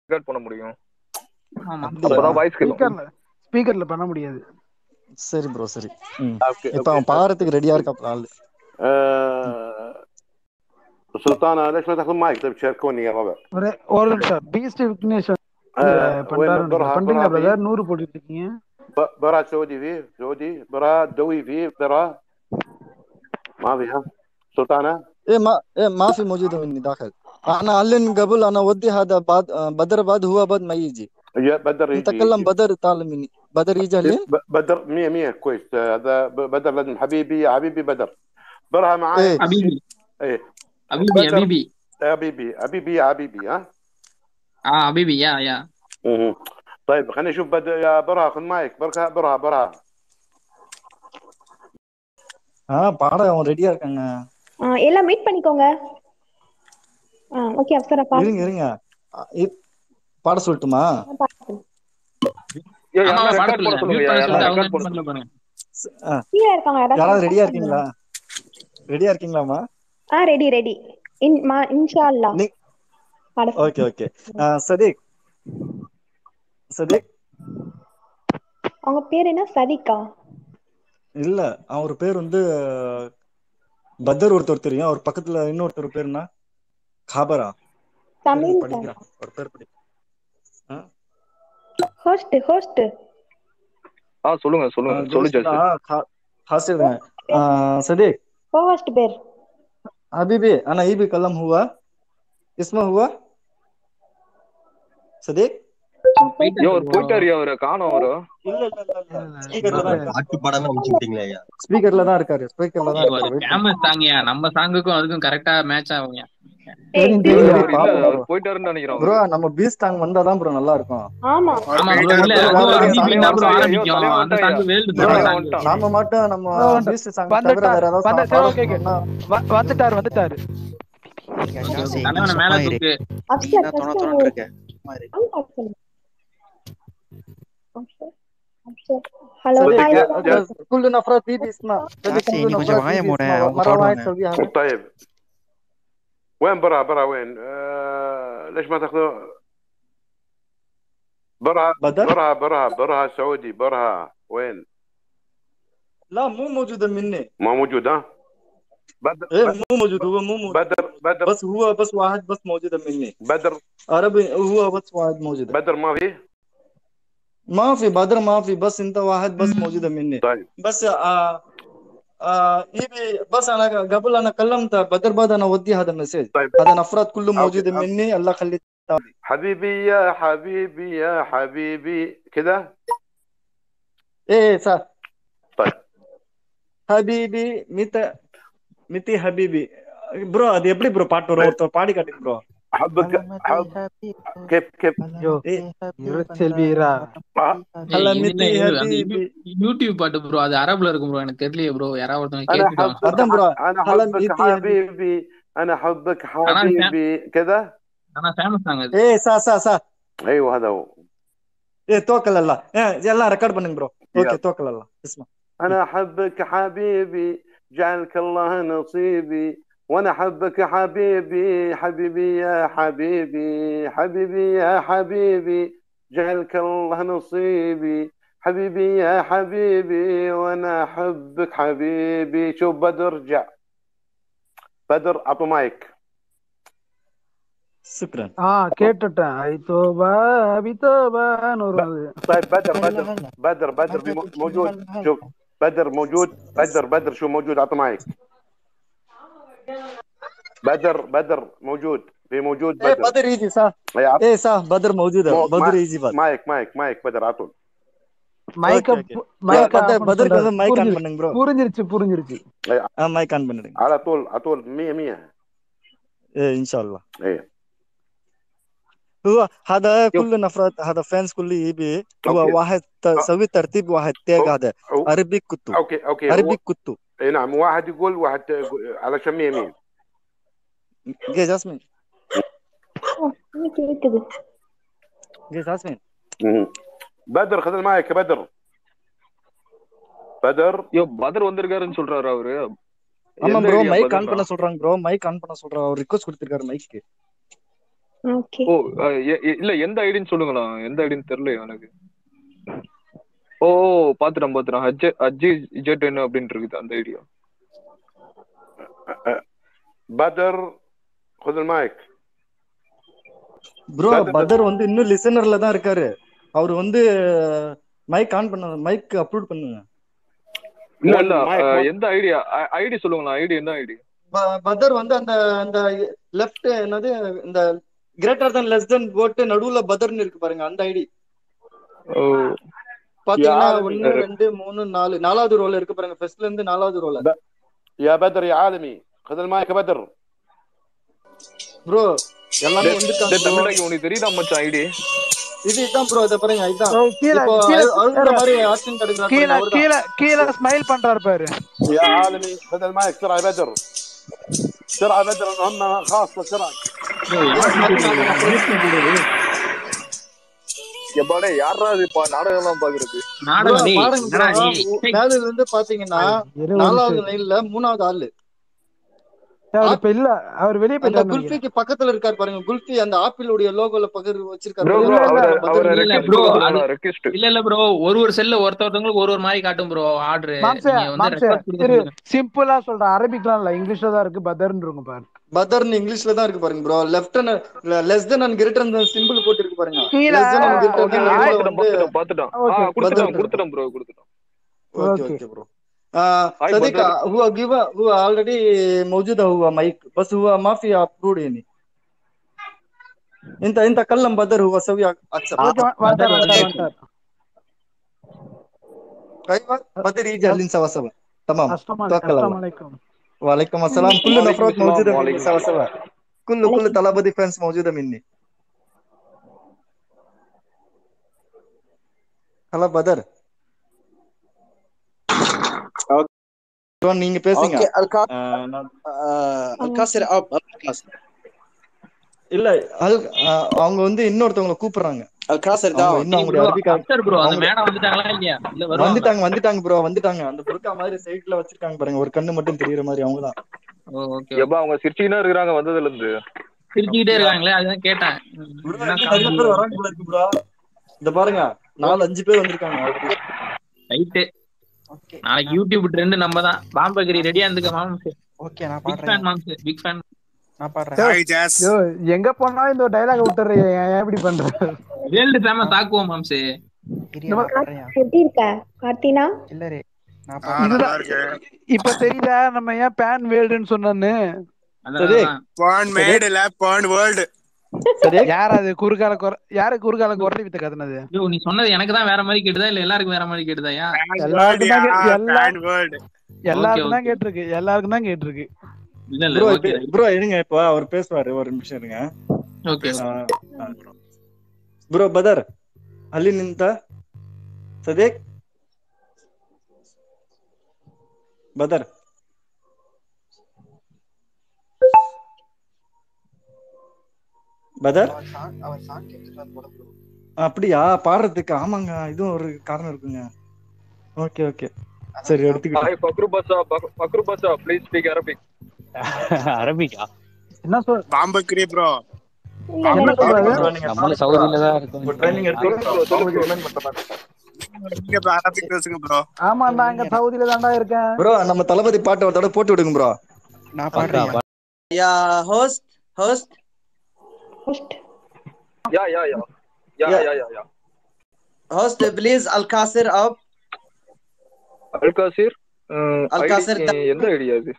Record பண்ண முடியும் ஆமா அப்படியா அப்பதான் வாய்ஸ் கேட்கும் ஸ்பீக்கர்ல ஸ்பீக்கர்ல பண்ண முடியாது சரி ப்ரோ சரி ம் اوكي இப்ப اوكي அவன் பாடுறதுக்கு ரெடியா இருக்காப்ல ஆளு آه... سلطانه ليش ما تاخذ مايك طيب تشاركوني يا ربع ஒரு ஒரு நிமிஷம் பீஸ்ட் விக்னேஷ் வந்து آه... وين பண்றாரு برها பண்றீங்களா برها فيه பிரதர் நூறு போட்டுட்டு இருக்கீங்க ب- برا سعودي فيه سعودي برا دوي فيه برا ما فيها سلطانه ايه ما ايه ما في موجودة مني داخل انا اعلن قبل انا ودي هذا بعد بدر بعد هو بعد ما يجي يا بدر يجي نتكلم يجي بدر طالب مني بدر يجي الحين ب- بدر مية مية كويس آه، هذا ب- بدر لازم حبيبي يا حبيبي بدر برها معاي ايه அபிபி ايه அபிபி بدر அபிபி يا حبيبي حبيبي يا حبيبي ها اه அபிபி யா யா مهم. طيب خلينا نشوف بدر يا برها خذ مايك بركة برها برها ஆ பாட அவன் ரெடியா இருக்காங்க ஆ, எல்லாம் மீட் பண்ணிக்கோங்க ஆ ஓகே அப்சரா பாருங்க இருங்க இருங்க அ, இ- பாட சொல்லட்டுமா ஏய், ஆமா யாருன்னா பாட ரெக்கார்ட் பண்ண சொல்லுங்க சொல்லுங்க மியூட் பண்ண யாருன்னா சொல்லிட்டு அவங்க ரெக்கார்ட் பண்ண பண்ணல பாருங்க ஸ்- ஆ, கீழே இருக்காங்க யாராச்சும் யாராவது ரெடியா ரெக்கார்ட் பண்ணுங்க இருக்கீங்களா ரெடியா இருக்கீங்களாமா ஆ ரெடி ரெடி இன் மா இன்ஷா அல்லா நீ பாட ஓகே ஓகே சதீக் சதீக் அவங்க பேர் என்ன சதிகா இல்ல அவர் பேர் வந்து பத்தர் ஒருத்தர் தெரியும் அவர் பக்கத்துல இன்னொருத்தர் பேர் என்ன காபரா தமிழ் இருங்க படிக்கிறான் ஒரு பேர் படி ஆ? ஹோஸ்ட் ஹோஸ்ட் ஆ சொல்லுங்க ஆ, சொல்லுங்க சொல்லு ஜோஸ் ஜாஸ் ஆ, ஹா- ஹாசிர் இருங்க. ஆ, صديق ஹோஸ்ட் பேர் حبيبي انا يبي كلام هو اسمه هو صديق போயிட்டாரு ஐயோ அவர் bro. போயிட்டாரு அவரு காணோம் அவரு இல்ல இல்ல இல்ல இல்ல இல்ல, ஸ்பீக்கர்ல தான் இல்ல. இருக்காரு பாட்டு பாடாம அனுப்பிச்சுட்டீங்களே ஐயா ஸ்பீக்கர்ல தான் இருக்காரு ஸ்பீக்கர்ல தான் ஐயோ, இருக்காரு அது வெயிட் ஃபேமஸ் தாங்கயா நம்ம சாங்குக்கும் அதுக்கும் கரெக்டா மேட்ச் ஆகுங்க தெரியும் இல்ல தெரியும் அவர் இல்ல பாப்போம் அவர் ப்ரோ போயிட்டாருன்னு நினைக்கிறேன் ப்ரோ அவரு நம்ம பீஸ் டாங் வந்தாதான் ப்ரோ நல்லா இருக்கும் ஆமா ஆமா ப்ரோ இல்ல bro, ப்ரோ வேற அபிபி சாங் தான் ப்ரோ வந்தா ஐயோ ஆரம்பிக்கும் தலைவன் அந்த வந்துட்டாயா சாங் வேர்ல்டு ப்ரோ ஃபேமஸ் தலைவன் சாங் வந்துட்டான் நாம மட்டும் நம்ம ஆ, வந்து- பீஸ் சாங் தவிர வந்துட்டார் வேற ஏதாவது வந்து song சரி பாட ஓகே ஓகே சொன்னோம்னா வ- வந்துட்டார் வந்துட்டாரு தலைவனை மேல தூக்கு அப்சர் தான் தொண ஃபர்ஸ்ட் தொணன்னு இருக்க சும்மா இரு. சாங் பாட சொல்லுங்க அப்சர் அப்சர் ஹலோ صديق ஹாய் يا- يا- كل نفرات بيبي اسمع صديق ஜாசி كل நீ கொஞ்சம் نفرات வாய بيبي மூட اسمع அவங்க مرة واحد பாடுவாங்க سويها هيك طيب وين برا برا وين آه... ليش ما تاخذوا برا بدر برا برا برا سعودي برا وين لا مو موجودة مني ما موجود ها بدر ايه مو موجود هو مو موجود بدر بدر بس هو بس واحد بس موجودة مني بدر عربي هو بس واحد موجودة بدر ما فيه ما في بدر ما في بس انت واحد بس موجودة مني طيب بس آه آه يبي بس انا قبل انا كلمت بدر بعد انا ودي هذا المسج طيب هذا نفرات كله اوكي موجودة أوكي. مني الله خليك حبيبي يا حبيبي يا حبيبي كذا ايه صح طيب حبيبي متى متى حبيبي ப்ரோ அது எப்படி ப்ரோ பாட்டு வரும் ஒருத்தர் பாடி காட்டுங்க ப்ரோ حبك حب كيف كيف யோ ايه இருச்செல்வீரா آه. هلا ஏய், இது متى என்ன இது அந்த حبيبي யூடியூப் பாட்டு ப்ரோ அது அரபுல இருக்கும் ப்ரோ எனக்கு தெரியலையே ப்ரோ யாராவது ஒருத்தவங்க انا கேட்டுட்டு حبك அதான் ப்ரோ انا هلا حبك متى حبيبي حبيبي انا حبك ஆனா ஃபே- حبيبي كذا ஆனா ஃபேமஸ் சாங் அது ايه صح صح صح ايوه هذا هو ايه توكل الله ايه எல்லாம் ரெக்கார்ட் பண்ணுங்க ப்ரோ يلا ஓகே توكل الله اسمع انا احبك حبيبي جعلك الله نصيبي وانا احبك حبيبي حبيبي يا حبيبي حبيبي يا حبيبي جعلك الله نصيبي حبيبي يا حبيبي وانا احبك حبيبي شوف بدر رجع بدر اعطوا مايك شكرا ஆ கேட்டுட்டேன் ஐ தோபா அபி தோபான்னு ب... வரும் அது طيب بدر هلا بدر هلا بدر بدر في هلا مو- قلت لي موجود هلا هلا شوف بدر موجود بس بدر بس بدر شو موجود اعطوا مايك بدر بدر موجود في موجود ايه بدر بدر يجي صح اي عط... ايه صح بدر موجودة مو... بدر ما... يجي بعد مايك مايك مايك بدر على طول மைக்க ஓகே ஓகே மைக்க பதர் ஆஃப் பண்ண பதருக்கு சொல்றாரு வந்து மைக் ஆன் புரிஞ்சிருச்சு பண்ணுங்க ப்ரோ புரிஞ்சிருச்சு புரிஞ்சிருச்சு اي ஆ மைக் ஆன் பண்ணிடுங்க على طول على طول 100 100 ايه ان شاء الله اي هو هذا يو كل نفرات هذا فانس كله يبي هو اوكي واحد ت- أ- سوي ترتيب واحد تاج أو... هذا أو... عربي كتو اوكي اوكي هو عربي كتو اي نعم واحد يقول واحد يقول- علشان 100 100 جي جاسمين இன்னும் கேக்குது جي جاسمين مم. بدر خذ المايك يا بدر بدر ஐயோ பதர் வந்திருக்காருன்னு சொல்றாரு அவரு ஆமா எந்த ப்ரோ ஏரியா மைக் ஆன் பதர்னா பண்ண சொல்றாங்க ப்ரோ மைக் ஆன் பண்ண சொல்றாங்க அவர் ரிக்வஸ்ட் கொடுத்திருக்காரு மைக்கு ஓகே ஓ அஹ், எ- எ- இல்ல எந்த ஐடின்னு சொல்லுங்களா எந்த ஐடின்னு தெரியல எனக்கு ஓ பாத்துட்டேன் பாத்துட்டேன் அஜய் அஜய் இஜெட் அப்படின்னு இருக்குது அந்த ஐடியா بدر خذ المايك ப்ரோ பதர் பதர் வந்து இன்னும் லிசனர்ல தான் இருக்காரு அவர் வந்து மைக் ஆன் பண்ண மைக் அப்லோட் பண்ணுங்க இல்ல مود இல்ல مايك அஹ், مود எந்த ஐடியா ஐடி சொல்லுங்களா ஐடி என்ன ஐடி ப- பதர் வந்து அந்த அந்த லெஃப்ட் என்னது இந்த கிரேட்டர் than லெஸ் than போட்டு நடுவுல பதர்னு இருக்கு பாருங்க அந்த ஐடி ஓ يا பாத்தீங்கன்னா عالمي ஒன்னு ரெண்டு மூணு நாலு நாலாவது ரோல இருக்கு பாருங்க ஃபர்ஸ்ட்ல இருந்து நாலாவது ரோல ب... يا بدر يا عالمي خذ المايك يا بدر ப்ரோ எல்லாமே டேய் வந்திருக்காங்க டேய் ப்ரோ தமிழாக்கி உனக்கு தெரியுதா மச்சான் ஐடி இது இதான் ப்ரோ இதை பாருங்க இதுதான் ஓ, கீழே இப்போ கீழே அழு- அழுகுற மாதிரி ஆக்ஷன் கிடைக்கிறார் கீழே பாருங்க அவர்தான் கீழே கீழே ஸ்மைல் பண்றாரு பாரு يا عالمي خذ المايك بسرعه يا بدر بسرعه يا بدر مهمه خاصه بسرعه ப்ரோ யார் போடுறது எப்பாடே யாரா இது பா நாடகம் எல்லாம் பாக்குறது ப்ரோ நாடகம் டேய் பாருங்க என்னடா ப்ரோ டேய் மேல இருந்து பாத்தீங்கன்னா இரு ஒரு நாலாவது நிமிஷம் லைன்ல மூணாவது ஆளு அவர் ஆப் இப்ப இல்ல அவர் வெளியே அந்த போயிட்டாரு நினைக்கிறேன் குல்ஃபிக்கு பக்கத்துல இருக்காரு பாருங்க குல்ஃபி அந்த ஆப்பிளுடைய லோகோல பக்கத்துல வச்சிருக்காரு ப்ரோ பாருங்க ப்ரோ இல்ல இல்ல அவரை பதர் அவரை இல்ல ரெக்வெஸ்ட் ப்ரோ பண்ண அது சொல்லுங்களா ரெக்வெஸ்ட் இல்ல இல்ல ப்ரோ ஒரு ஒரு செல்ல ஒருத்தவங்களுக்கு ஒரு ஒரு மாதிரி காட்டும் ப்ரோ ஆர்டர் மாம்சே நீங்க வந்து மாம்சே ரெக்வஸ்ட் கொடுக்க இரு சொல்லுங்க சிம்பிளா சொல்றேன் அரபிக்லாம் இல்ல இங்கிலீஷ்ல தான் இருக்கு பதர்ன்னு இருக்கும் பாரு பதர்னு இங்கிலீஷ்ல தான் இருக்கு பாருங்க bro left less than and greater அந்த சிம்பிள் போட்டு இருக்கு பாருங்க கீழே less than and okay greater okay நடுவுல பாத்துட்டோம் வந்து பாத்துட்டோம் பாத்துட்டோம் ஆ ஓகே பதர் கொடுத்துட்டோம் இருக்கு கொடுத்துட்டோம் ப்ரோ கொடுத்துட்டோம் okay okay okay bro آه hi صديق Badar هو جيبا هو already موجود هو مايك بس هو ما في ابرود يعني انت انت كلم بدر هو سوي اكسبت okay Badar வந்துட்டார் வந்துட்டார் வந்துட்டாரு வந்துட்டார் ايوه بدر يجي اهلين سوا سوا تمام அஸ்லாம் توكل அஸ்லாம் الله வலைக்கும் وعليكم السلام كل وعليكم نفرات السلام موجوده مني وعليكم سوا السلام سوا كل كل عليكم طلبه فانس موجوده مني ஹலோ பதர் bro நீங்க பேசுங்க اوكي الكا... ஆஹ் நான் آه... الكاسر اب الكاسر இல்ல அல்- ஆஹ் அவங்க வந்து இன்னொருத்தவங்கள கூப்பிடுறாங்க الكاسر அவங்க داون இன்னும் டேய் அவங்களுடைய ப்ரோ அரபிக்கா அப்சர் ப்ரோ அந்த அவங்க மேடம் வந்துட்டாங்களா இல்லையா இல்ல வருவாங்களா வந்துட்டாங்க வந்துட்டாங்க ப்ரோ வந்துட்டாங்க அந்த புருக்கா மாதிரி சைடுல வச்சிருக்காங்க பாருங்க ஒரு கண்ணு மட்டும் தெரியற மாதிரி அவங்கதான் ஓ ஓகே எப்பா அவங்க சிரிச்சுக்கினா இருக்கிறாங்க வந்ததுல இருந்து சிரிச்சுக்கிட்டே அப்படியா இருக்காங்களே அதுதான் கேட்டேன் ம், ப்ரோ என்ன இன்னும் நிறைய காமெடி பேர் வராங்க போல இருக்கு ப்ரோ இந்த பாருங்க நாலு அஞ்சு பேர் வந்திருக்காங்க ஆல்ரெடி ரைட்டு اوكي நாளைக்கு யூடியூப் ட்ரெண்ட் நம்ம தான் பாம்பகிரி ரெடியா இருந்துக்க மாம்ஸ் اوكي நான் பிக் பாடுறேன் ஃபேன் மாம்ஸ் பிக் ஃபேன் நான் பாடுறேன் யோ ஹாய் ஜாஸ் யோ எங்க போனாலும் இந்த டைலாக் விட்டுறீங்க ஏன் ஏன் இப்படி பண்ற வேல்டு ஃபேமஸ் ஆக்குவோம் மாம்ஸ் இரியா நான் பாடுறேன் எப்படி இருக்க கார்த்தினா இல்ல ரே நான் ஆ பாடுறேன் நல்லா இதுதான் இருக்கு இப்ப தெரியுதா நம்ம ஏன் பேன் வேல்டுன்னு சொன்னோன்னு அதான் சரி அதான் பான் சரி மேட் இல்ல பான் வேர்ல்டு சரி யார் அது குறுகால குர யாரு குறுகால குரலி வித்த கத்துனது ஐயோ நீ சொன்னது எனக்கு தான் வேற மாதிரி கேட்டுதா இல்ல எல்லாருக்கும் வேற மாதிரி கேட்டுதாயா பான் எல்லாருக்கும் வேர்ல்டு தான் கே- எல்லா பான் வேர்ல்டு ஓகே எல்லாருக்கும் தான் ஓகே கேட்டிருக்கு எல்லாருக்கும் தான் கேட்டிருக்கு இல்ல இல்ல ப்ரோ ஓகே ப்ரோ இருங்க இப்போ அவர் பேசுவாரு ஒரு நிமிஷம் இருங்க ஓகே ப்ரோ பதர் ಅಲ್ಲಿ ನಿಂತ ಸದೇಕ್ பதர் பதர் அவர் சாங் அவர் சாங் கேட்டுட்டு வந்து போட bro. அப்படியா பாடுறதுக்கு ஆமாங்க இதுவும் ஒரு காரணம் இருக்குங்க ஓகே ஓகே சரி எடுத்துக்கிட்டேன் hi Fakhru Basha Fakhru Basha please speak Arabic அரபிக்கா என்ன சொல் பாம்பக்ரி ப்ரோ இல்ல இல்ல என்ன இல்ல சொல்றாரு bro, நீங்க நம்மளும் பாருங்க bro. சவுதியில தான் இருக்கோம் ஒரு ட்ரைனிங் எடுத்து சொல்லுங்க ப்ரோ சொல்லுங்க ப்ரோ நீங்க இப்ப அரபிக் பேசுங்க ப்ரோ ஆமா நான் அங்க சவுதியில தான்டா இருக்கேன் ப்ரோ நம்ம தளபதி பாட்டு ஒரு தடவை போட்டு விடுங்க ப்ரோ நான் பக்கா பாடுறேன் يا هوست هوست host. Yeah yeah yeah yeah Yeah. Yeah yeah yeah هوست بليز الكاسر اب அல்காசிர் அல்காசிர் ஐடி எந்த ஐடியா இது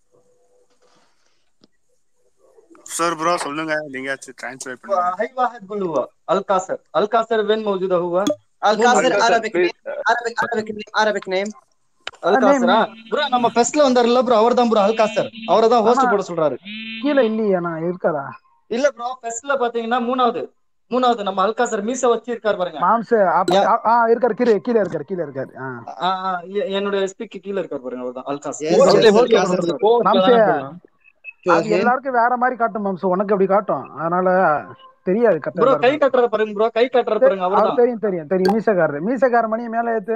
சார் ப்ரோ சொல்லுங்க நீங்க டிரான்ஸ்லேட் பண்ணுங்க هاي واحد قول هو الكاسر الكاسر وين موجود هو الكاسر அல்காசர் Arabic please name Arabic Arabic name Arabic name அல்காசரா ப்ரோ நம்ம ஃபர்ஸ்ட்ல வந்தாருல ப்ரோ அவர்தான் ப்ரோ அல்காசர் அவரை தான் ஹோஸ்ட் போட சொல்றாரு கீழே இல்லையா நான் இருக்காதா இல்ல ப்ரோ ஃபர்ஸ்ட்ல பாத்தீங்கன்னா மூணாவது மூணாவது நம்ம அல்காசர் மீச வச்சு இருக்காரு பாருங்க மாம்சு அப்ப- Yeah. ஆ இருக்காரு கீழே கீழே இருக்காரு கீழே இருக்காரு ஆ. ஆ, ஆ, எ- என்னோட எஸ்பிக்கு கீழ இருக்காரு பாருங்க அவர்தான் அல்காசர் Yes, Host- yes, host Alcazar. போட சொல்றாரு. மாம்சே போலாம் அது Tuhin. எல்லாருக்கும் வேற மாதிரி காட்டும் மாம்சு உனக்கு அப்படி காட்டும் அதனால தெரியாது ப்ரோ கரெக்டா கை கட்டுறாரு பாருங்க ப்ரோ கை கட்டுறாரு பாருங்க அவர் அவர்தான் தெரியும் தெரியும் தெரியும் மீசக்காரரு மீசக்கார மணியை மேல ஏத்து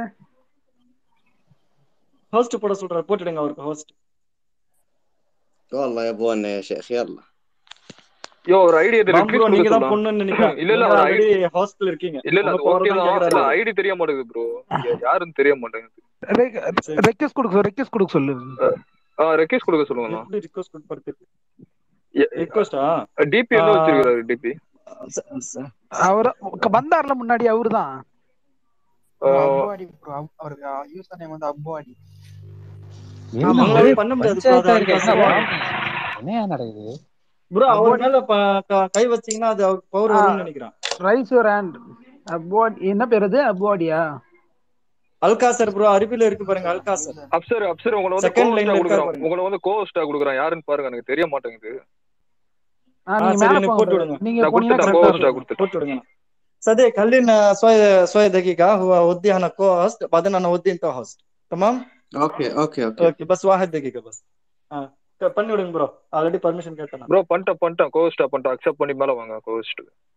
ஹோஸ்ட் போட சொல்றாரு போட்டுடுங்க அவருக்கு ஹோஸ்ட் والله يا ابونا يا شيخ يلا யோ ஒரு ஐடி அது ராம் ப்ரோ ரெக்வெஸ்ட் நீங்க கொடுக்க தான் சொல்லலாம் பொண்ணுன்னு நினைக்கிறேன் இல்ல இல்ல நீங்க ஒரு ஆல்ரெடி ஐடி ஹாஸ்டல் இருக்கீங்க இல்ல இல்ல உங்க அது பவர் ஓகே தான் தான் இல்ல கேக்குறாரு ஐடி தெரிய மாட்டேங்குது ப்ரோ யாருன்னு தெரிய மாட்டேங்குது சரி ரெக்வெஸ்ட் கொடுக்க ரெக்வெஸ்ட் கொடுக்க சொல்லு ஆ ரெக்வெஸ்ட் கொடுக்க சொல்லுங்கண்ணா எப்படி ரிக்வெஸ்ட் கொடுப்பறது ரிக்வெஸ்டா டிபி என்ன வச்சிருக்காரு டிபி அவர் வந்தார்ல முன்னாடி அவருதான் அப்புவாடி ப்ரோ அவருக்கு யூசர் நேம் வந்து அப்புவாடி அவங்களால பண்ண முடியாது ப்ரோ அது பஞ்சாயத்தா அதுக்காக இருக்கா என்னையா நடக்குது ப்ரோ அவர் மேல ப- க- கை வச்சீங்கன்னா அது பவர் வரும்னு நினைக்கிறேன் ரைஸ் யுவர் ஹேண்ட் அப்வாடி என்ன பேர் அது அப்வாடியா அல்காசர் ப்ரோ அருவில இருக்கு பாருங்க அல்காசர் அப்சர் அப்சர் உங்களை வந்து செகண்ட் கோஸ்டா லைன்ல இருக்காரு கொடுக்குறான் பாருங்க உங்களை வந்து கோஸ்டா கொடுக்குறான் யாருன்னு பாருங்க எனக்கு தெரிய மாட்டேங்குது ஆ, ஆ நீங்க சரி மேல நீங்க போங்க போட்டு bro. விடுங்க நீங்க நான் போனீங்கன்னா கொடுத்துட்டேன் கரெக்டா கோஸ்டா இருக்கும் கொடுத்துட்டேன் போட்டு விடுங்க صديق خلينا شوي شوي دقيقة هو ودي أنا كو هوست بعدين أنا ودي أنت هوست تمام؟ اوكي اوكي اوكي اوكي بس واحد دقيقة بس آه ك- பண்ணி விடுங்க ப்ரோ ஆல்ரெடி பர்மிஷன் கேட்டேன் ப்ரோ பண்ணிட்டேன் பண்ணிட்டேன் கோஸ்டா பண்ணிட்டேன் அக்செப்ட் பண்ணி மேல வாங்க கோஸ்ட்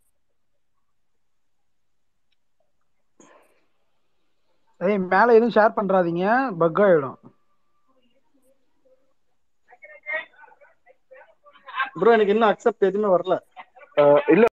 ஏய் மேல எதுவும் ஷேர் பண்றாதீங்க பக் ஆயிடும் ப்ரோ எனக்கு இன்னும் அக்செப்ட் எதுவுமே வரல இல்ல